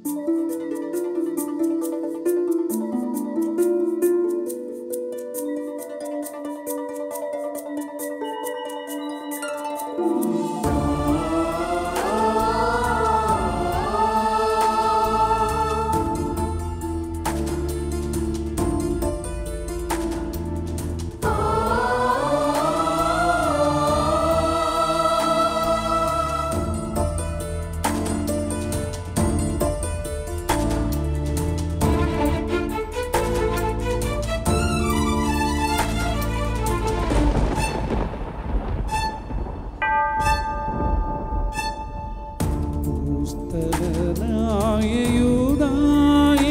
പുസ്തകനായ യൂദായേ,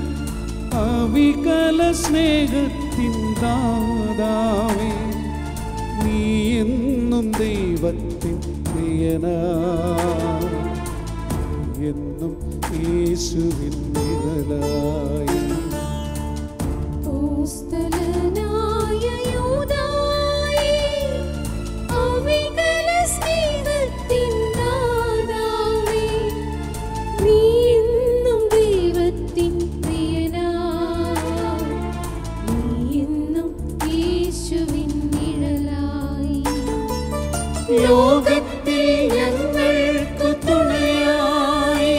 അവികല സ്നേഹത്തിൻ ദാതാവേ നീ എന്നും ദൈവത്തിൻ പ്രിയനാ എന്നും യേശുവിൻ നിഴലായി പൂസ്തലനായ യൂദായേ, അവികല സ്നേഹത്തിൻ ദാതാവേ, നീ എന്നും ദൈവത്തിൻ പ്രിയനായി, നീ എന്നും യേശുവിൻ നിഴലായി. ലോകത്തിൽ ഞങ്ങൾക്കു തുണയായി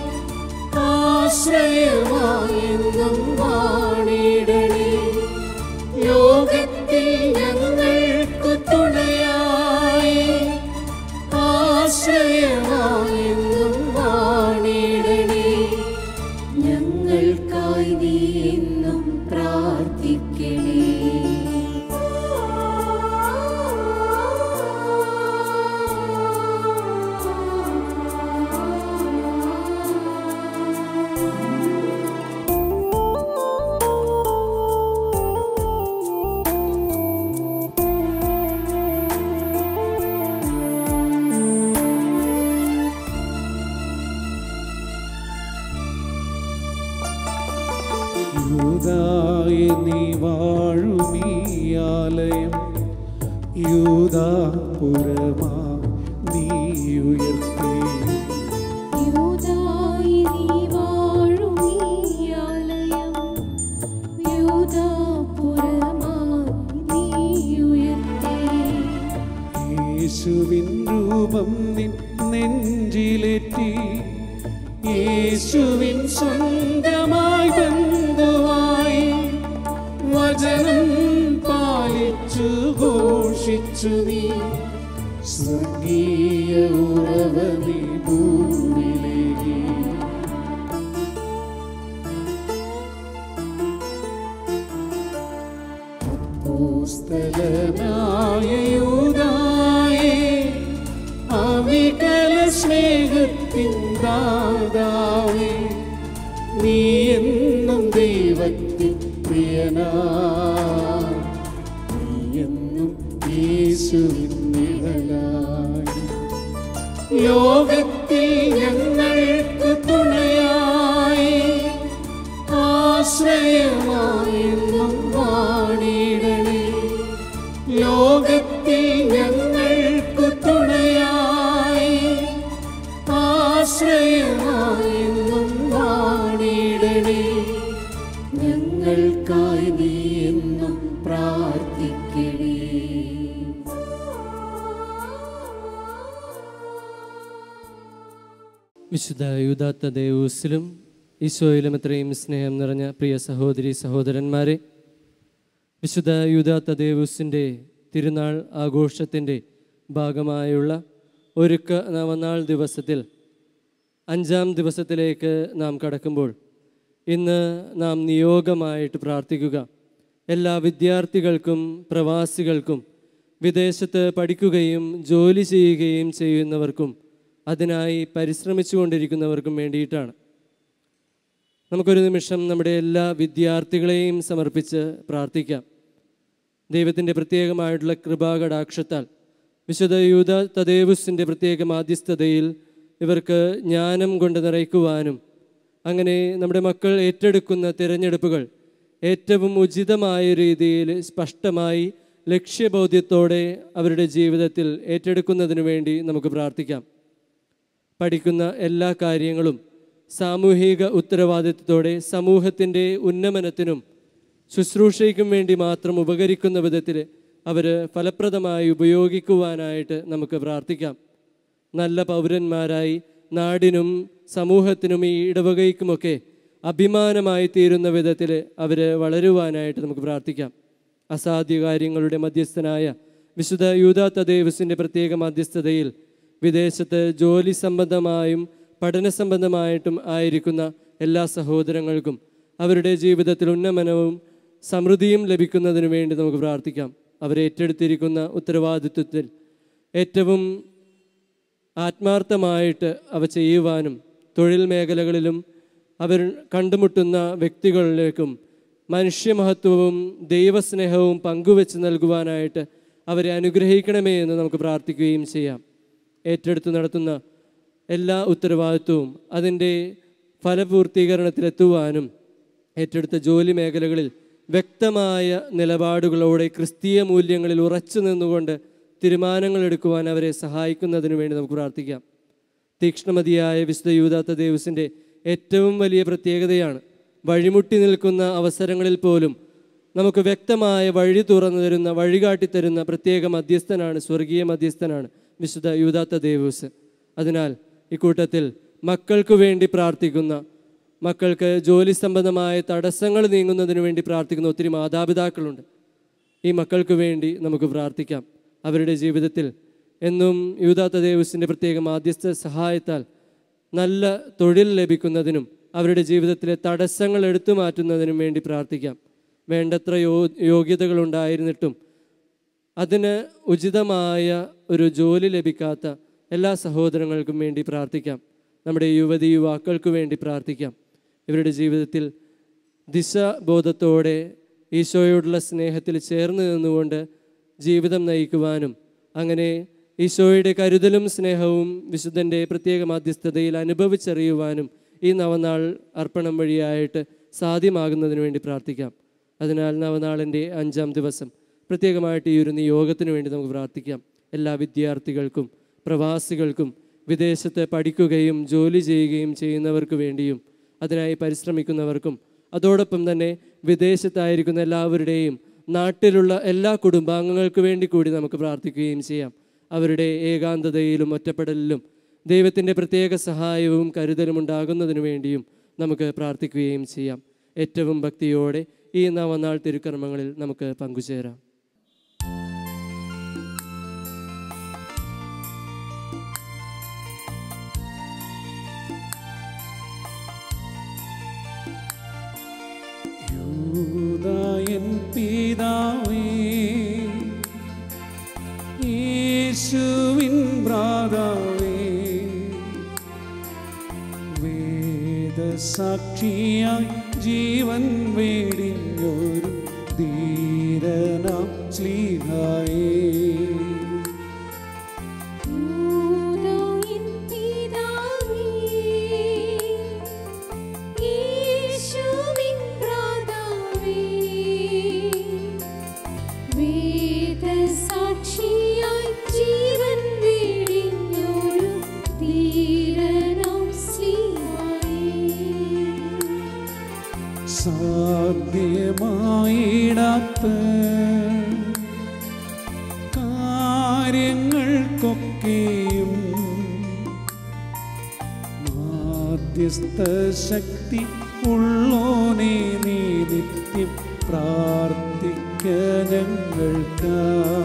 ആശ്രയമായെന്നും വാണിടണേ ലോകത്തിൽ ഞങ്ങൾക്കു തുണയായി ആശ്രയമായെന്നും വാണിടണേ ഞങ്ങൾക്കായി നീ എന്നും പ്രാർത്ഥിക്കണേ യൂദായ നീ വാഴുമീ ആലയം യൂദാപുരമാ നീ ഉയർത്തി യൂദായി നീ വാഴും ഈ ആലയം, യൂദാപുരമായി നീ ഉയർത്തേ. യേശുവിൻ രൂപം നിൻ നെഞ്ചിലെത്തി യേശുവിൻ സ്വന്തമായി ബന്ധുവായി വചനം പാലിച്ചു ഘോഷിച്ചു നീ സ്വർഗീയ ഉറവ നീ ഭൂമിയിലേക്ക് പുസ്തകനായ യൂദായേ, അവികല സ്നേഹത്തിൻ ദാതാവേ നീ എന്നും ദൈവത്തിൻ പ്രിയനാ നീ എന്നും യേശുവിൻ നിഴലായി ലോകത്തിൽ ഞങ്ങൾക്ക് തുണയായി ആശ്രയമായെന്നും വാണിടണേ ലോകത്തിൽ ഞങ്ങൾക്ക് തുണയായി ആശ്രയമായെന്നും വാണിടണേ ഞങ്ങൾക്കായി നീ എന്നും പ്രാർത്ഥിക്കണേ വിശുദ്ധ യൂദാത്ത ദേവൂസിലും ഈശോയിലും എത്രയും സ്നേഹം നിറഞ്ഞ പ്രിയ സഹോദരി സഹോദരന്മാരെ വിശുദ്ധ യൂദാത്ത ദേവൂസിൻ്റെ തിരുനാൾ ആഘോഷത്തിൻ്റെ ഭാഗമായുള്ള ഒരുക്ക നവനാൾ ദിവസത്തിൽ അഞ്ചാം ദിവസത്തിലേക്ക് നാം കടക്കുമ്പോൾ ഇന്ന് നാം നിയോഗമായിട്ട് പ്രാർത്ഥിക്കുക എല്ലാ വിദ്യാർത്ഥികൾക്കും പ്രവാസികൾക്കും വിദേശത്ത് പഠിക്കുകയും ജോലി ചെയ്യുകയും ചെയ്യുന്നവർക്കും അതിനായി പരിശ്രമിച്ചുകൊണ്ടിരിക്കുന്നവർക്കും വേണ്ടിയിട്ടാണ് നമുക്കൊരു നിമിഷം നമ്മുടെ എല്ലാ വിദ്യാർത്ഥികളെയും സമർപ്പിച്ച് പ്രാർത്ഥിക്കാം ദൈവത്തിൻ്റെ പ്രത്യേകമായിട്ടുള്ള കൃപാകടാക്ഷത്താൽ വിശുദ്ധ യൂത തദേവുസിൻ്റെ പ്രത്യേക മാധ്യസ്ഥതയിൽ ഇവർക്ക് ജ്ഞാനം കൊണ്ട് നിറയ്ക്കുവാനും അങ്ങനെ നമ്മുടെ മക്കൾ ഏറ്റെടുക്കുന്ന തിരഞ്ഞെടുപ്പുകൾ ഏറ്റവും ഉചിതമായ രീതിയിൽ സ്പഷ്ടമായി ലക്ഷ്യബോധ്യത്തോടെ അവരുടെ ജീവിതത്തിൽ ഏറ്റെടുക്കുന്നതിന് വേണ്ടി നമുക്ക് പ്രാർത്ഥിക്കാം പഠിക്കുന്ന എല്ലാ കാര്യങ്ങളും സാമൂഹിക ഉത്തരവാദിത്വത്തോടെ സമൂഹത്തിൻ്റെ ഉന്നമനത്തിനും ശുശ്രൂഷയ്ക്കും വേണ്ടി മാത്രം ഉപകരിക്കുന്ന വിധത്തിൽ അവർ ഫലപ്രദമായി ഉപയോഗിക്കുവാനായിട്ട് നമുക്ക് പ്രാർത്ഥിക്കാം നല്ല പൗരന്മാരായി നാടിനും സമൂഹത്തിനും ഈ ഇടവകയ്ക്കുമൊക്കെ അഭിമാനമായി തീരുന്ന വിധത്തിൽ അവർ വളരുവാനായിട്ട് നമുക്ക് പ്രാർത്ഥിക്കാം അസാധ്യ കാര്യങ്ങളുടെ മധ്യസ്ഥനായ വിശുദ്ധ യൂദാത്ത ദേവസിൻ്റെ പ്രത്യേക മധ്യസ്ഥതയിൽ വിദേശത്ത് ജോലി സംബന്ധമായും പഠന സംബന്ധമായിട്ടും ആയിരിക്കുന്ന എല്ലാ സഹോദരങ്ങൾക്കും അവരുടെ ജീവിതത്തിൽ ഉന്നമനവും സമൃദ്ധിയും ലഭിക്കുന്നതിനു വേണ്ടി നമുക്ക് പ്രാർത്ഥിക്കാം അവരേറ്റെടുത്തിരിക്കുന്ന ഉത്തരവാദിത്വത്തിൽ ഏറ്റവും ആത്മാർത്ഥമായിട്ട് അവ ചെയ്യുവാനും തൊഴിൽ മേഖലകളിലും അവർ കണ്ടുമുട്ടുന്ന വ്യക്തികളിലേക്കും മനുഷ്യമഹത്വവും ദൈവസ്നേഹവും പങ്കുവെച്ച് നൽകുവാനായിട്ട് അവരെ അനുഗ്രഹിക്കണമേ എന്ന് നമുക്ക് പ്രാർത്ഥിക്കുകയും ചെയ്യാം ഏറ്റെടുത്ത് നടത്തുന്ന എല്ലാ ഉത്തരവാദിത്വവും അതിൻ്റെ ഫലപൂർത്തീകരണത്തിലെത്തുവാനും ഏറ്റെടുത്ത ജോലി മേഖലകളിൽ വ്യക്തമായ നിലപാടുകളോടെ ക്രിസ്തീയ മൂല്യങ്ങളിൽ ഉറച്ചു നിന്നുകൊണ്ട് തീരുമാനങ്ങൾ എടുക്കുവാൻ അവരെ സഹായിക്കുന്നതിന് വേണ്ടി നമുക്ക് പ്രാർത്ഥിക്കാം തീക്ഷ്ണമതിയായ വിശുദ്ധ യൂദാത്ത ദേവസിൻ്റെ ഏറ്റവും വലിയ പ്രത്യേകതയാണ് വഴിമുട്ടി നിൽക്കുന്ന അവസരങ്ങളിൽ പോലും നമുക്ക് വ്യക്തമായ വഴി തുറന്നു തരുന്ന വഴികാട്ടി തരുന്ന പ്രത്യേക മധ്യസ്ഥനാണ് സ്വർഗീയ മധ്യസ്ഥനാണ് വിശുദ്ധ യൂദാത്ത ദേവൂസ് അതിനാൽ ഇക്കൂട്ടത്തിൽ മക്കൾക്ക് വേണ്ടി പ്രാർത്ഥിക്കുന്ന മക്കൾക്ക് ജോലി സംബന്ധമായ തടസ്സങ്ങൾ നീങ്ങുന്നതിന് വേണ്ടി പ്രാർത്ഥിക്കുന്ന ഒത്തിരി മാതാപിതാക്കളുണ്ട് ഈ മക്കൾക്ക് വേണ്ടി നമുക്ക് പ്രാർത്ഥിക്കാം അവരുടെ ജീവിതത്തിൽ എന്നും യൂദാത്ത ദേവസിൻ്റെ പ്രത്യേക മാധ്യസ്ഥ സഹായത്താൽ നല്ല തൊഴിൽ ലഭിക്കുന്നതിനും അവരുടെ ജീവിതത്തിലെ തടസ്സങ്ങൾ എടുത്തു മാറ്റുന്നതിനും വേണ്ടി പ്രാർത്ഥിക്കാം വേണ്ടത്ര യോ യോഗ്യതകളുണ്ടായിരുന്നിട്ടും അതിന് ഉചിതമായ ഒരു ജോലി ലഭിക്കാത്ത എല്ലാ സഹോദരങ്ങൾക്കും വേണ്ടി പ്രാർത്ഥിക്കാം നമ്മുടെ യുവതി യുവാക്കൾക്ക് വേണ്ടി പ്രാർത്ഥിക്കാം ഇവരുടെ ജീവിതത്തിൽ ദിശബോധത്തോടെ ഈശോയോടുള്ള സ്നേഹത്തിൽ ചേർന്ന് നിന്നുകൊണ്ട് ജീവിതം നയിക്കുവാനും അങ്ങനെ ഈശോയുടെ കരുതലും സ്നേഹവും വിശുദ്ധൻ്റെ പ്രത്യേക മാധ്യസ്ഥതയിൽ അനുഭവിച്ചറിയുവാനും ഈ നവനാൾ അർപ്പണം വഴിയായിട്ട് സാധ്യമാകുന്നതിന് വേണ്ടി പ്രാർത്ഥിക്കാം അതിനാൽ നവനാളിൻ്റെ അഞ്ചാം ദിവസം പ്രത്യേകമായിട്ട് ഈ ഒരു നിയോഗത്തിന് വേണ്ടി നമുക്ക് പ്രാർത്ഥിക്കാം എല്ലാ വിദ്യാർത്ഥികൾക്കും പ്രവാസികൾക്കും വിദേശത്ത് പഠിക്കുകയും ജോലി ചെയ്യുകയും ചെയ്യുന്നവർക്ക് വേണ്ടിയും അതിനായി പരിശ്രമിക്കുന്നവർക്കും അതോടൊപ്പം തന്നെ വിദേശത്തായിരിക്കുന്ന എല്ലാവരുടെയും നാട്ടിലുള്ള എല്ലാ കുടുംബാംഗങ്ങൾക്ക് വേണ്ടി കൂടി നമുക്ക് പ്രാർത്ഥിക്കുകയും ചെയ്യാം അവരുടെ ഏകാന്തതയിലും ഒറ്റപ്പെടലിലും ദൈവത്തിൻ്റെ പ്രത്യേക സഹായവും കരുതലും ഉണ്ടാകുന്നതിനു വേണ്ടിയും നമുക്ക് പ്രാർത്ഥിക്കുകയും ചെയ്യാം ഏറ്റവും ഭക്തിയോടെ ഈ നവനാൾ തിരുക്കർമ്മങ്ങളിൽ നമുക്ക് പങ്കുചേരാം യൂദായൻ പിതാവേ യേശുവിൻ ഭ്രാതാവേ വേദസാക്ഷിയായി ജീവൻ വേടിഞ്ഞൊരു ധീരനാം ശ്ലീഹായേ യൂദായിൻ പിതാവേ യേശുവിൻ ഭ്രാതാവേ വേദസാക്ഷിയായി ജീവൻ വെടിഞ്ഞൊരു ധീരനാം ശ്ലീഹായേ സാധ്യമായിടാത്ത കാര്യങ്ങൾക്കൊക്കെയും മാധ്യസ്ഥ ശക്തി ഉള്ളോനെ നീ നിത്യം പ്രാർത്ഥിക്ക ഞങ്ങൾക്ക്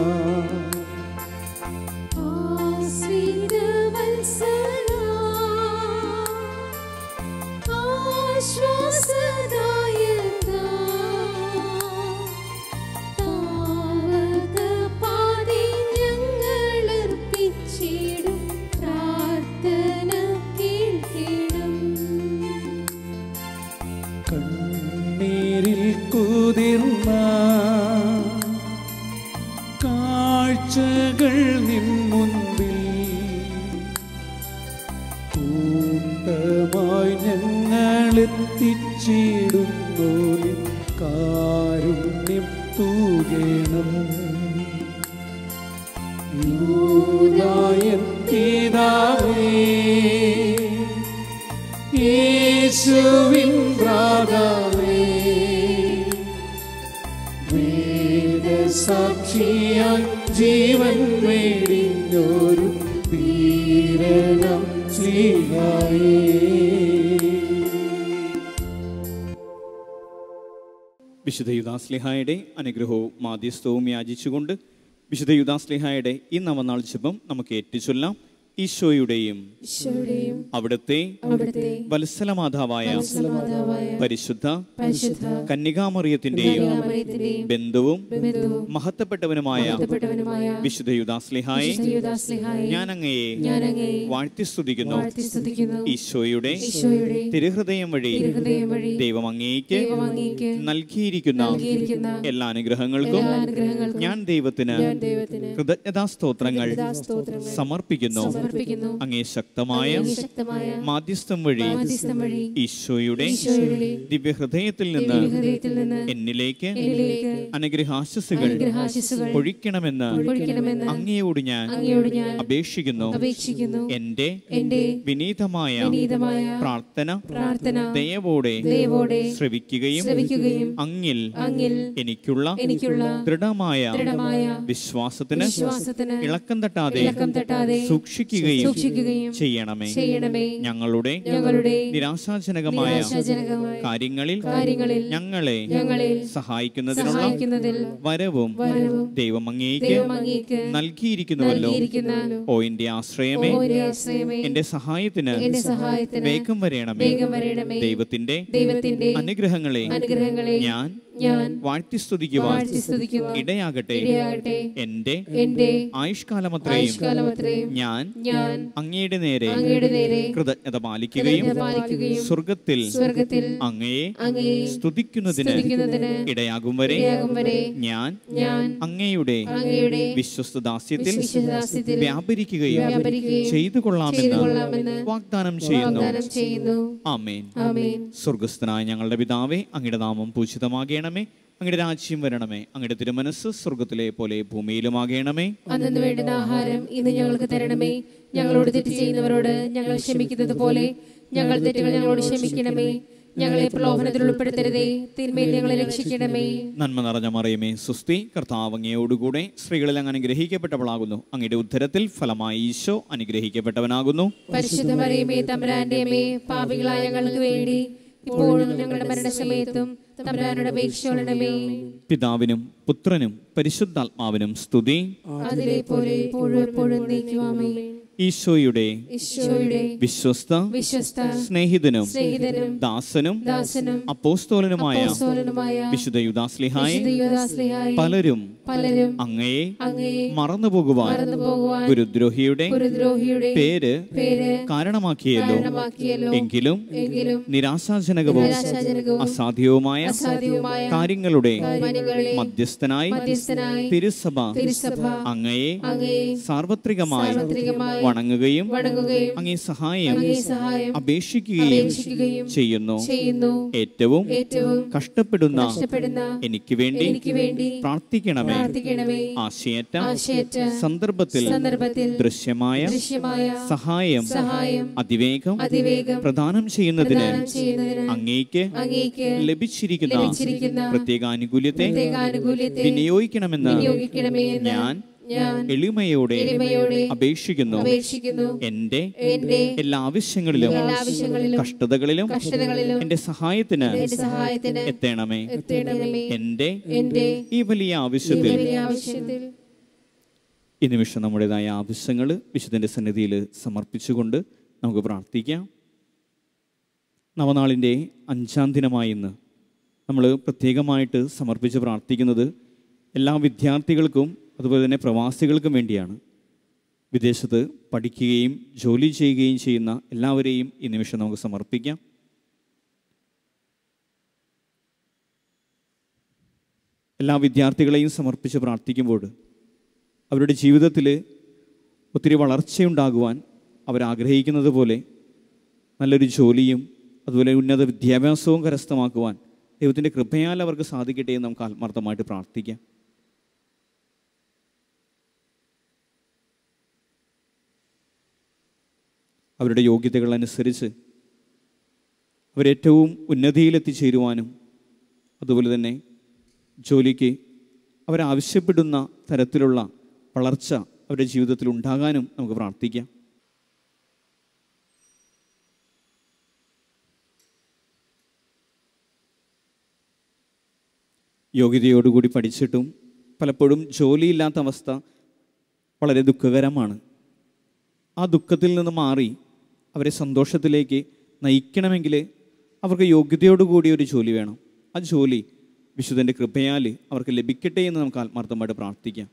ആശ്രിതവത്സലാ ആശ്വാസദായകാ താവകപാദി ഞങ്ങളർപ്പിച്ചിടും പ്രാർത്ഥന കേൾക്കിടും കണ്ണീരിൽ കുതിർന്ന കാഴ്ചകൾ നിൻ മുൻപിൽ കൂട്ടമായി ഞങ്ങളെത്തിച്ചിടുന്നു നിൻ കാരുണ്യം തൂകണം യൂദായൻ പിതാവേ യേശുവിൻ പ്രാകാരേ വേദസാക്ഷിയായി ജീവൻ വേടിഞ്ഞൊരു ധീരണം ശ്രീഹായേ വിശുദ്ധ യുദാസ്ലിഹായുടെ അനുഗ്രഹവും മാധ്യസ്ഥവും യാചിച്ചുകൊണ്ട് വിശുദ്ധ യുദാസ്ലിഹായുടെ ഈ നവനാൾ ജപം നമുക്ക് ഏറ്റുചൊല്ലാം ഈശോയുടെയും ഈശോയുടെയും അവിടുത്തെ അവിടുത്തെ വത്സലമാതാവായ മാതാവായ പരിശുദ്ധ പരിശുദ്ധ കന്യകാമറിയത്തിന്റെയും കന്യാമറിയത്തിന്റെയും ബന്ധുവും ബന്ധുവും മഹത്വപ്പെട്ടവനുമായ ബന്ധപ്പെട്ടവനുമായ വിശുദ്ധ യുദാസ്ലിഹായെ യുദാസ്ലിഹായെ ഞാൻ അങ്ങയെ ഞാൻ അങ്ങയെ വാഴ്ത്തി സ്തുതിക്കുന്നു വാഴ്ത്തി സ്തുതിക്കുന്നു ഈശോയുടെ ഈശോയുടെ തിരുഹൃദയം വഴി ഹൃദയം വഴി ദൈവം അങ്ങേക്ക് ദൈവം അങ്ങേക്ക് നൽകിയിരിക്കുന്ന നൽകിയിരിക്കുന്ന എല്ലാ അനുഗ്രഹങ്ങൾക്കും എല്ലാ അനുഗ്രഹങ്ങൾക്കും ഞാൻ ദൈവത്തിന് ഞാൻ ദൈവത്തിന് കൃതജ്ഞതാ സ്തോത്രങ്ങൾ സ്തോത്രങ്ങൾ സമർപ്പിക്കുന്നു സമർപ്പിക്കുന്നു അങ്ങേ ശക്തമായ അങ്ങേ ശക്തമായ മാധ്യസ്ഥം വഴി മാധ്യസ്ഥം വഴി ഈശോയുടെ ഈശോയുടെ ദിവ്യഹൃദയത്തിൽ നിന്ന് ഹൃദയത്തിൽ നിന്ന് എന്നിലേക്ക് എന്നിലേക്ക് അനുഗ്രഹാശസ്സുകൾ അനുഗ്രഹാശിസുകൾ പൊഴിക്കണമെന്ന് പൊഴിക്കണമെന്ന് അങ്ങയോട് ഞാൻ അങ്ങയോട് ഞാൻ അപേക്ഷിക്കുന്നു അപേക്ഷിക്കുന്നു എന്റെ എന്റെ വിനീതമായ വിനീതമായ പ്രാർത്ഥന പ്രാർത്ഥന ദയവോടെ ദയവോടെ ശ്രവിക്കുകയും ശ്രവിക്കുകയും അങ്ങിൽ അങ്ങിൽ എനിക്കുള്ള എനിക്കുള്ള ദൃഢമായ ദൃഢമായ വിശ്വാസത്തിന് വിശ്വാസത്തിന് ഇളക്കം തട്ടാതെ ഇളക്കം തട്ടാതെ സൂക്ഷിക്കുകയും സൂക്ഷിക്കുകയും ചെയ്യണമേ ചെയ്യണമേ ഞങ്ങളുടെ ഞങ്ങളുടെ നിരാശാജനകമായ നിരാശാജനകമായ കാര്യങ്ങളിൽ കാര്യങ്ങളിൽ ഞങ്ങളെ ഞങ്ങളിൽ സഹായിക്കുന്നതിനുള്ള സഹായിക്കുന്നതിൽ വരവും വരവും ദൈവം അങ്ങേക്ക് ദൈവം അങ്ങേക്ക് നൽകിയിരിക്കുന്നുവല്ലോ നൽകിയിരിക്കുന്ന ഓ എന്റെ ആശ്രയമേ ഓരോ ആശ്രയമേ എന്റെ സഹായത്തിന് എന്റെ സഹായത്തിന് വേഗം വരയണമേ വേഗം വരണമേ ദൈവത്തിന്റെ ദൈവത്തിന്റെ അനുഗ്രഹങ്ങളെ അനുഗ്രഹങ്ങളെ ഞാൻ ഞാൻ വാഴ്ത്തി സ്തുതിക്കുവാൻ വാഴ്ത്തി സ്തുതിക്കുവാൻ ഇടയാകട്ടെ ഇടയാകട്ടെ എന്റെ എന്റെ ആയുഷ്കാലമത്രയും ആയുഷ്കാലമത്രയും ഞാൻ ഞാൻ അങ്ങയുടെ നേരെ അങ്ങയുടെ നേരെ കൃതജ്ഞത പാലിക്കുകയും കൃതജ്ഞത പാലിക്കുകയും സ്വർഗത്തിൽ സ്വർഗത്തിൽ അങ്ങയെ അങ്ങയെ സ്തുതിക്കുന്നതിന് സ്തുതിക്കുന്നതിന് ഇടയാകും വരെ ഇടയാകും വരെ ഞാൻ ഞാൻ അങ്ങയുടെ അങ്ങയുടെ വിശ്വസ്തദാസ്യത്തിൽ വിശ്വദാസ്യത്തിൽ വ്യാപരിക്കുകയും വ്യാപരിക്കുകയും ചെയ്തു കൊള്ളാമെന്ന് ചെയ്തുകൊള്ളാമെന്ന് വാഗ്ദാനം ചെയ്യുന്നു വാഗ്ദാനം ചെയ്യുന്നു ആമേൻ ആമേൻ സ്വർഗസ്ഥനായ ഞങ്ങളുടെ പിതാവേ അങ്ങയുടെ നാമം പൂജിതമാകണമേ അങ്ങയുടെ രാജ്യം വരണമേ അങ്ങയുടെ തിരുമനസ് സ്വർഗത്തിലെ പോലെ ഭൂമിയിലുമാകണമേ അന്നു വേണ്ടുന്ന ആഹാരം ഇന്ന് ഞങ്ങൾക്ക് തരണമേ ഞങ്ങളോട് തെറ്റ് ചെയ്യുന്നവരോട് ഞങ്ങൾ ക്ഷമിക്കുന്നത് പോലെ ഞങ്ങൾ തെറ്റുകൾ ഞങ്ങളോട് ക്ഷമിക്കണമേ ഞങ്ങളെ പ്രലോഭനത്തിൽ ഉൾപ്പെടുത്തരുതേ തിന്മയിൽ ഞങ്ങളെ രക്ഷിക്കണമേ നന്മ നിറഞ്ഞ മറിയമേ സുസ്തി കർത്താവ് അങ്ങയോടുകൂടെ സ്ത്രീകളിൽ അങ്ങ് അനുഗ്രഹിക്കപ്പെട്ടവളാകുന്നു അങ്ങയുടെ ഉദ്ധരത്തിൽ ഫലമായി ഈശോ അനുഗ്രഹിക്കപ്പെട്ടവനാകുന്നു പരിശുദ്ധ മറിയമേ തമ്പുരാന്റെ അമ്മേ പാപികളായ ഞങ്ങൾക്ക് വേണ്ടി ഇപ്പോഴും ഞങ്ങളുടെ മരണസമയത്തും തമ്പുരാനോട് അപേക്ഷിച്ചോളണമേ പിതാവിനും പുത്രനും പരിശുദ്ധാത്മാവിനും സ്തുതി അതിലെ പോലെ ഇപ്പോഴും എപ്പോഴും നീക്കുവാമേ ഈശോയുടെ ഈശോയുടെ വിശ്വസ്ത വിശ്വസ്ത സ്നേഹിതനും സ്നേഹിതനും ദാസനും ദാസനും അപ്പോസ്തോലനുമായ അപ്പോസ്തലനുമായ വിശുദ്ധ യുദാസ്ലിഹായി വിശുദ്ധ യൂദാസ്ലിഹായി പലരും പലരും അങ്ങയെ അങ്ങയെ മറന്നുപോകുവാൻ മറന്നു പോകുവാൻ ഗുരുദ്രോഹിയുടെ ഗുരുദ്രോഹിയുടെ പേര് പേര് കാരണമാക്കിയല്ലോ കാരണമാക്കിയല്ലോ എങ്കിലും എങ്കിലും നിരാശാജനകവും നിരാശാജനകവും അസാധ്യവുമായ അസാധ്യവുമായ കാര്യങ്ങളുടെ കാര്യങ്ങളെ മധ്യസ്ഥനായി മധ്യസ്ഥനായി തിരുസഭ തിരുസഭ അങ്ങയെ അങ്ങയെ സാർവത്രികമായി സാർവത്രികമായി വണങ്ങുകയും വണങ്ങുകയും അങ്ങേ സഹായം അങ്ങേ സഹായം അപേക്ഷിക്കുകയും അപേക്ഷിക്കുകയും ചെയ്യുന്നു ചെയ്യുന്നു ഏറ്റവും ഏറ്റവും കഷ്ടപ്പെടുന്ന കഷ്ടപ്പെടുന്ന എനിക്ക് വേണ്ടി എനിക്ക് വേണ്ടി പ്രാർത്ഥിക്കണമേ പ്രാർത്ഥിക്കണമേ ആശയറ്റ ആശയറ്റ സന്ദർഭത്തിൽ സന്ദർഭത്തിൽ ദൃശ്യമായ ദൃശ്യമായ സഹായം സഹായം അതിവേഗം അതിവേഗം പ്രദാനം ചെയ്യുന്നതിന് പ്രദാനം ചെയ്യുന്നതിന് അങ്ങേക്ക് അങ്ങേക്ക് ലഭിച്ചിരിക്കുന്ന ലഭിച്ചിരിക്കുന്ന പ്രത്യേക ആനുകൂല്യത്തെ പ്രത്യേക ആനുകൂല്യത്തെ വിനിയോഗിക്കണമെന്ന് വിനിയോഗിക്കണമേ എന്ന് ഞാൻ ഞാൻ എളിമയോടെ എളിമയോടെ അപേക്ഷിക്കുന്നു അപേക്ഷിക്കുന്നു എന്റെ എന്റെ എല്ലാ ആവശ്യങ്ങളിലും എല്ലാ ആവശ്യങ്ങളിലും കഷ്ടതകളിലും കഷ്ടതകളിലും എന്റെ സഹായത്തിന് എന്റെ സഹായത്തിന് എത്തണമേ എത്തേണമേ എന്റെ എന്റെ ഈ വലിയ ആവശ്യത്തിൽ വലിയ ആവശ്യത്തിൽ ഈ നിമിഷം നമ്മുടേതായ ആവശ്യങ്ങൾ വിശുദ്ധന്റെ സന്നിധിയിൽ സമർപ്പിച്ചുകൊണ്ട് നമുക്ക് പ്രാർത്ഥിക്കാം നവനാളിൻ്റെ അഞ്ചാം ദിനമായി ഇന്ന് നമ്മൾ പ്രത്യേകമായിട്ട് സമർപ്പിച്ച് പ്രാർത്ഥിക്കുന്നത് എല്ലാ വിദ്യാർത്ഥികൾക്കും അതുപോലെ തന്നെ പ്രവാസികൾക്കും വേണ്ടിയാണ് വിദേശത്ത് പഠിക്കുകയും ജോലി ചെയ്യുകയും ചെയ്യുന്ന എല്ലാവരെയും ഈ നിമിഷം നമുക്ക് സമർപ്പിക്കാം എല്ലാ വിദ്യാർത്ഥികളെയും സമർപ്പിച്ച് പ്രാർത്ഥിക്കുമ്പോൾ അവരുടെ ജീവിതത്തിൽ ഒത്തിരി വളർച്ചയുണ്ടാകുവാൻ അവരാഗ്രഹിക്കുന്നത് പോലെ നല്ലൊരു ജോലിയും അതുപോലെ ഉന്നത വിദ്യാഭ്യാസവും കരസ്ഥമാക്കുവാൻ ദൈവത്തിൻ്റെ കൃപയാൽ അവർക്ക് സാധിക്കട്ടെ എന്ന് നമുക്ക് ആത്മാർത്ഥമായിട്ട് പ്രാർത്ഥിക്കാം അവരുടെ യോഗ്യതകൾ അനുസരിച്ച് അവരേറ്റവും ഉന്നതിയിലെത്തിച്ചേരുവാനും അതുപോലെ തന്നെ ജോലിക്ക് അവരാവശ്യപ്പെടുന്ന തരത്തിലുള്ള വളർച്ച അവരുടെ ജീവിതത്തിൽ ഉണ്ടാകാനും നമുക്ക് പ്രാർത്ഥിക്കാം യോഗ്യതയോടുകൂടി പഠിച്ചിട്ടും പലപ്പോഴും ജോലിയില്ലാത്ത അവസ്ഥ വളരെ ദുഃഖകരമാണ് ആ ദുഃഖത്തിൽ നിന്ന് മാറി അവരെ സന്തോഷത്തിലേക്ക് നയിക്കണമെങ്കിൽ അവർക്ക് യോഗ്യതയോടുകൂടി ഒരു ജോലി വേണം ആ ജോലി വിശുദ്ധൻ്റെ കൃപയാൽ അവർക്ക് ലഭിക്കട്ടെ എന്ന് നമുക്ക് ആത്മാർത്ഥമായിട്ട് പ്രാർത്ഥിക്കാം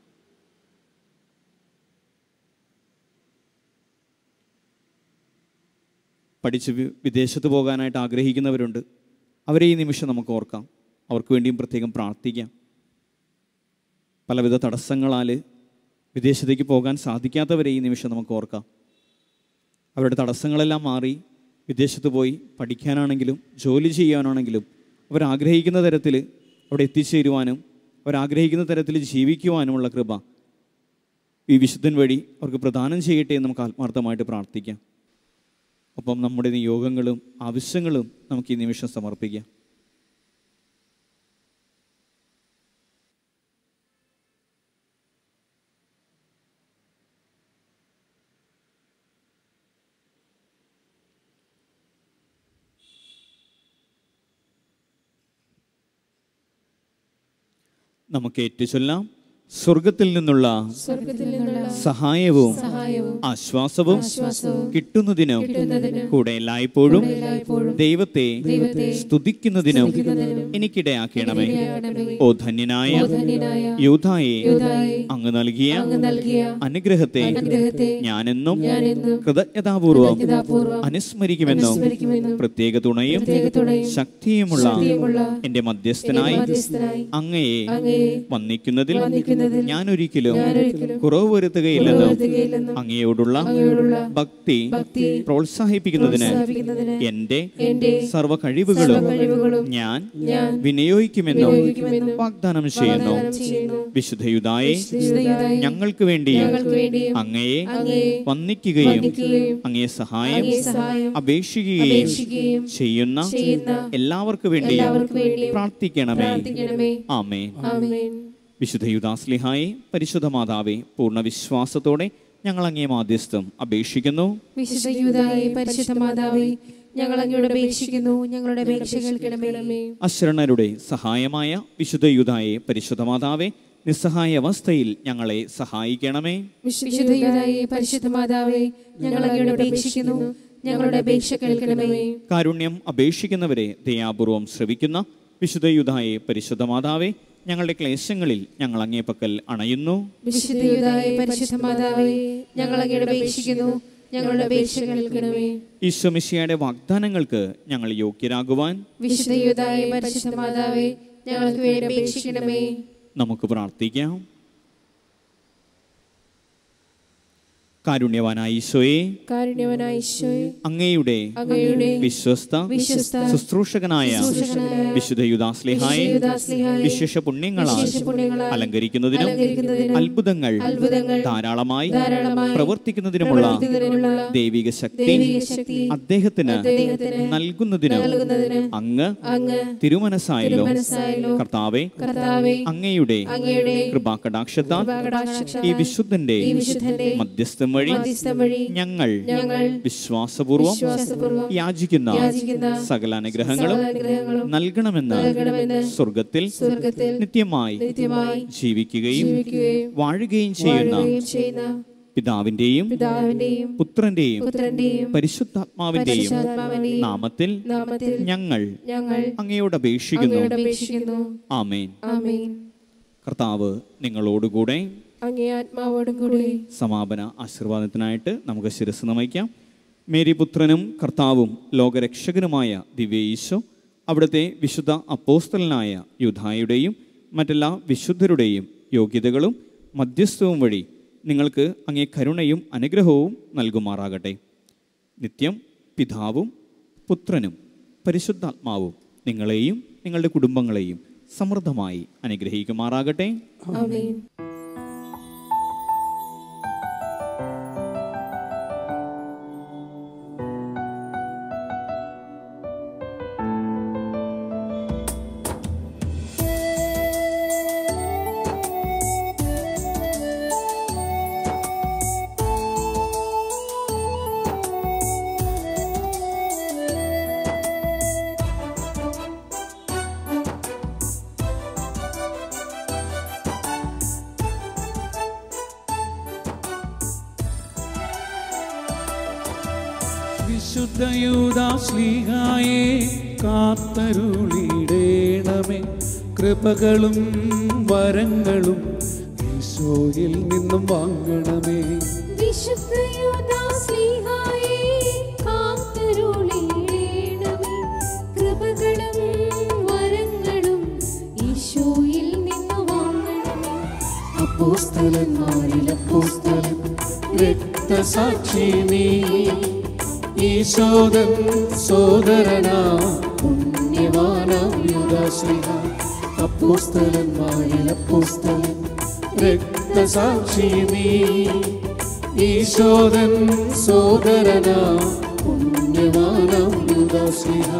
പഠിച്ച് വി- വിദേശത്ത് പോകാനായിട്ട് ആഗ്രഹിക്കുന്നവരുണ്ട് അവരെ ഈ നിമിഷം നമുക്ക് ഓർക്കാം അവർക്ക് വേണ്ടിയും പ്രത്യേകം പ്രാർത്ഥിക്കാം പലവിധ തടസ്സങ്ങളാൽ വിദേശത്തേക്ക് പോകാൻ സാധിക്കാത്തവരെ ഈ നിമിഷം നമുക്ക് ഓർക്കാം അവരുടെ തടസ്സങ്ങളെല്ലാം മാറി വിദേശത്ത് പോയി പഠിക്കാനാണെങ്കിലും ജോലി ചെയ്യാനാണെങ്കിലും അവരാഗ്രഹിക്കുന്ന തരത്തിൽ അവിടെ എത്തിച്ചേരുവാനും അവരാഗ്രഹിക്കുന്ന തരത്തിൽ ജീവിക്കുവാനുമുള്ള കൃപ ഈ വിശുദ്ധൻ വഴി അവർക്ക് പ്രദാനം ചെയ്യട്ടെ എന്ന് നമുക്ക് ആത്മാർത്ഥമായിട്ട് പ്രാർത്ഥിക്കാം ഒപ്പം നമ്മുടെ നിയോഗങ്ങളും ആവശ്യങ്ങളും നമുക്ക് ഈ നിമിഷം സമർപ്പിക്കാം നമുക്ക് ഏറ്റുചൊല്ലാം സ്വർഗത്തിൽ നിന്നുള്ള സ്വർഗത്തിൽ നിന്നുള്ള സഹായവും സഹായവും ആശ്വാസവും ആശ്വാസവും കിട്ടുന്നതിനും കിട്ടുന്നതിനും കൂടെ എല്ലായ്പ്പോഴും എല്ലായ്പ്പോഴും ദൈവത്തെ ദൈവത്തെ സ്തുതിക്കുന്നതിനും സ്തുതിക്കുന്നതിനും എനിക്കിടയാക്കണമേ ഇടയാക്കണമേ. ഓ ധന്യനായ ധന്യനായ യൂതായെ യൂദായെ അങ്ങ് നൽകിയ അങ്ങ് നൽകിയ അനുഗ്രഹത്തെ അനുഗ്രഹത്തെ ഞാനെന്നും ഞാനെന്നും കൃതജ്ഞതാപൂർവം കൃതജ്ഞതാപൂർവം അനുസ്മരിക്കുമെന്നും അനുസ്മരിക്കുമെന്നും പ്രത്യേക തുണയും പ്രത്യേക തുണയും ശക്തിയുമുള്ള ശക്തിയുമുള്ള എന്റെ മധ്യസ്ഥനായി മധ്യസ്ഥനായി അങ്ങയെ അങ്ങയെ വന്ദിക്കുന്നതിൽ വന്ദിക്കുന്നതിൽ ഞാൻ ഒരിക്കലും ഞാനൊരിക്കലും കുറവ് വരുത്തുകയില്ലെന്നും വരുത്തുകയില്ലെന്നും അങ്ങയോടുള്ള അങ്ങയോടുള്ള ഭക്തി ഭക്തി പ്രോത്സാഹിപ്പിക്കുന്നതിന് സ്ഥാപിക്കുന്നതിന് എന്റെ എന്റെ സർവ കഴിവുകളും കഴിവുകളും ഞാൻ ഞാൻ വിനിയോഗിക്കുമെന്നും വിനിയോഗിക്കുമെന്നും വാഗ്ദാനം ചെയ്യുന്നു വാഗ്ദാനം ചെയ്യുന്നു. വിശുദ്ധയുതായെ വിശുദ്ധയുതായെ ഞങ്ങൾക്ക് വേണ്ടിയും ഞങ്ങൾക്ക് വേണ്ടിയും അങ്ങയെ അങ്ങയെ വന്ദിക്കുകയും വന്ദിക്കുകയും അങ്ങയെ സഹായം അങ്ങയെ സഹായം അപേക്ഷിക്കുകയും അപേക്ഷിക്കുകയും ചെയ്യുന്ന ചെയ്യുന്ന എല്ലാവർക്കു വേണ്ടിയും എല്ലാവർക്കു വേണ്ടിയും പ്രാർത്ഥിക്കണമേ പ്രാർത്ഥിക്കണമേ ആമേൻ ആമേൻ വിശുദ്ധ യുദാസ്ലിഹായെ പരിശുദ്ധ മാതാവെ പൂർണ്ണ വിശ്വാസത്തോടെ ഞങ്ങൾ അങ്ങേ മാധ്യസ്ഥം അപേക്ഷിക്കുന്നു വിശുദ്ധ യൂദായെ പരിശുദ്ധ മാതാവേ ഞങ്ങൾ അങ്ങയോട് അപേക്ഷിക്കുന്നു ഞങ്ങളുടെ അപേക്ഷ കേൾക്കണമേ അശരണരുടെ സഹായമായ വിശുദ്ധ യുദായെ പരിശുദ്ധ മാതാവെ നിസ്സഹായ അവസ്ഥയിൽ ഞങ്ങളെ സഹായിക്കണമേ വിശുദ്ധ യൂദായെ പരിശുദ്ധ മാതാവേ ഞങ്ങൾ അങ്ങയോട് അപേക്ഷിക്കുന്നു ഞങ്ങളുടെ അപേക്ഷ കേൾക്കണമേ കാരുണ്യം അപേക്ഷിക്കുന്നവരെ ദയാപൂർവം ശ്രവിക്കുന്ന വിശുദ്ധ യുദായെ പരിശുദ്ധ മാതാവെ ഞങ്ങളുടെ ക്ലേശങ്ങളിൽ ഞങ്ങൾ അങ്ങേ പക്കൽ അണയുന്നു വിശുദ്ധ യൂദായെ പരിശുദ്ധ മാതാവേ ഞങ്ങൾ അങ്ങയോട് അപേക്ഷിക്കുന്നു ഞങ്ങളുടെ അപേക്ഷ കേൾക്കണമേ ഈശ്വമിശിയുടെ വാഗ്ദാനങ്ങൾക്ക് ഞങ്ങൾ യോഗ്യരാകുവാൻ വിശുദ്ധ യൂദായെ പരിശുദ്ധ മാതാവേ ഞങ്ങൾക്ക് വേണ്ടി അപേക്ഷിക്കണമേ നമുക്ക് പ്രാർത്ഥിക്കാം കാരുണ്യവാനായ ഈശോയെ കാരുണ്യവനായ ഈശോയെ അങ്ങയുടെ അങ്ങയുടെ വിശ്വസ്ത വിശ്വസ്ത ശുശ്രൂഷകനായ ശുശ്രൂഷകനായ വിശുദ്ധ യുദാസ്ലിഹായെ യുദാസ്ലിഹായെ വിശേഷ പുണ്യങ്ങളാൽ വിശേഷപുണ്യങ്ങളാൽ അലങ്കരിക്കുന്നതിനും അലങ്കരിക്കുന്നതിനും അത്ഭുതങ്ങൾ അത്ഭുതങ്ങൾ ധാരാളമായി ധാരാളമായി പ്രവർത്തിക്കുന്നതിനുമുള്ള പ്രവർത്തിക്കുന്നതിനുള്ള ദൈവിക ശക്തി ദൈവിക ശക്തി അദ്ദേഹത്തിന് അദ്ദേഹത്തിന് നൽകുന്നതിനും നൽകുന്നതിന് അങ്ങ് അങ്ങ് തിരുമനസായല്ലോ മനസ്സായല്ലോ കർത്താവെ കർത്താവേ അങ്ങയുടെ അങ്ങയുടെ കൃപാകടാക്ഷത്താൽ കടാക്ഷത്താൽ ഈ വിശുദ്ധന്റെ ഈ വിശുദ്ധന്റെ മധ്യസ്ഥം വഴി മധ്യസ്ഥം വഴി ഞങ്ങൾ ഞങ്ങൾ വിശ്വാസപൂർവം വിശ്വാസപൂർവ്വം യാചിക്കുന്ന യാചിക്കുന്ന സകല അനുഗ്രഹങ്ങളും സകല അനുഗ്രഹങ്ങളും നൽകണമെന്ന് നൽകണമെന്ന് സ്വർഗത്തിൽ സ്വർഗത്തിൽ നിത്യമായി നിത്യമായി ജീവിക്കുകയും ജീവിക്കുകയും വാഴുകയും ചെയ്യുന്ന വാഴുകയും ചെയ്യുന്ന പിതാവിന്റെയും പിതാവിന്റെയും പുത്രന്റെയും പുത്രന്റെയും പരിശുദ്ധാത്മാവിന്റെയും പരിശുദ്ധാത്മാവിന്റെയും നാമത്തിൽ നാമത്തിൽ ഞങ്ങൾ ഞങ്ങൾ അങ്ങയോട് അപേക്ഷിക്കുന്നു അങ്ങയോട് അപേക്ഷിക്കുന്നു ആമേൻ ആമേൻ കർത്താവ് നിങ്ങളോടുകൂടെ അങ്ങേ ആത്മാവോടും കൂടി സമാപന ആശീർവാദത്തിനായിട്ട് നമുക്ക് ശിരസ് നമിക്കാം മേരി പുത്രനും കർത്താവും ലോകരക്ഷകനുമായ ദിവ്യ ഈശോ അവിടുത്തെ വിശുദ്ധ അപ്പോസ്തലനായ യുധായുടെയും മറ്റെല്ലാ വിശുദ്ധരുടെയും യോഗ്യതകളും മധ്യസ്ഥവും വഴി നിങ്ങൾക്ക് അങ്ങേ കരുണയും അനുഗ്രഹവും നൽകുമാറാകട്ടെ നിത്യം പിതാവും പുത്രനും പരിശുദ്ധാത്മാവും നിങ്ങളെയും നിങ്ങളുടെ കുടുംബങ്ങളെയും സമൃദ്ധമായി അനുഗ്രഹിക്കുമാറാകട്ടെ ആമേൻ വിശുദ്ധയൂദാശ്ലീഹായെ കാത്തരുളിടേണമേ കൃപകളും വരങ്ങളും ഈശോയിൽ നിന്നും വാങ്ങണമേ വിശുദ്ധയോദാസ്ലീഹായേ കാത്തരുളിടേണമേ. കൃപകളും വരങ്ങളും ഈശോയിൽ നിന്ന് വാങ്ങണമേ. അപ്പോസ്തലന്മാരിൽ അപ്പോസ്തലൻ രക്തസാക്ഷി നീ ഈശോദൻ സോദരനാ പുണ്യവാനാം യുദാശ്രീഹ അപ്പോസ്തലന്മാരിൽ അപ്പോസ്തലൻ രക്തസാക്ഷി നീ ഈശോദൻ സോദരനാ പുണ്യവാനാം യുദാശ്രീഹ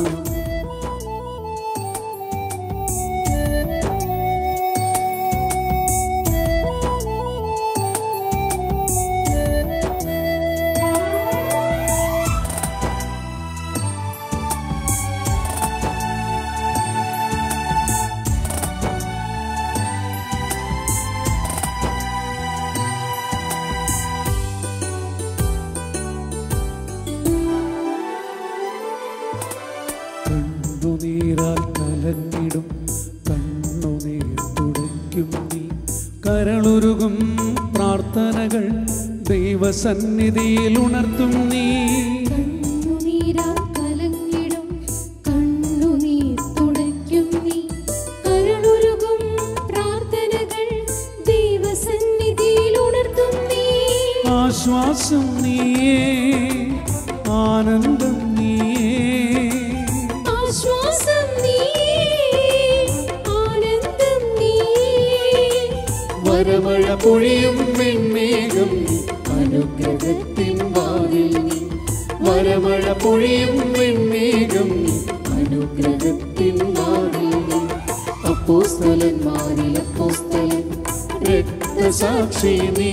കണ്ണുനീരാൽ കലങ്ങിടും കണ്ണുനീർ തുടയ്ക്കും നീ കരളുരുകും പ്രാർത്ഥനകൾ ദൈവസന്നിധിയിൽ ഉണർത്തും നീ കണ്ണുനീരാൽ കലങ്ങിടും കണ്ണുനീർ തുടയ്ക്കും നീ. കരളുരുകും പ്രാർത്ഥനകൾ ദൈവസന്നിധിയിൽ ഉണർത്തും നീ. ആശ്വാസം നീയേ ആനന്ദം നീയേ ആശ്വാസം നീയേ, ആനന്ദം നീയേ. വരമഴ പൊഴിയും വെൺമേഘം അനുഗ്രഹത്തിൻ വാതിൽ നീ വരമഴ പൊഴിയും വെൺമേഘം അനുഗ്രഹത്തിൻ വാതിൽ നീ അപ്പോസ്തലന്മാരിൽ അപ്പോസ്തലൻ രക്തസാക്ഷി നീ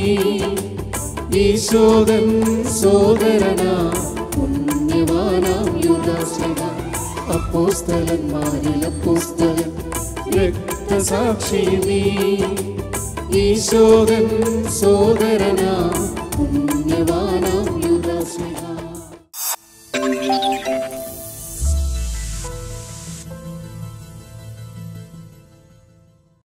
ഈശോദൻ സോദരനാ പുണ്യവാനാം യുദാശിവ അപ്പോസ്തലന്മാരിൽ അപ്പോസ്തലൻ രക്തസാക്ഷി നീ ഈശോദൻ സോദരനാ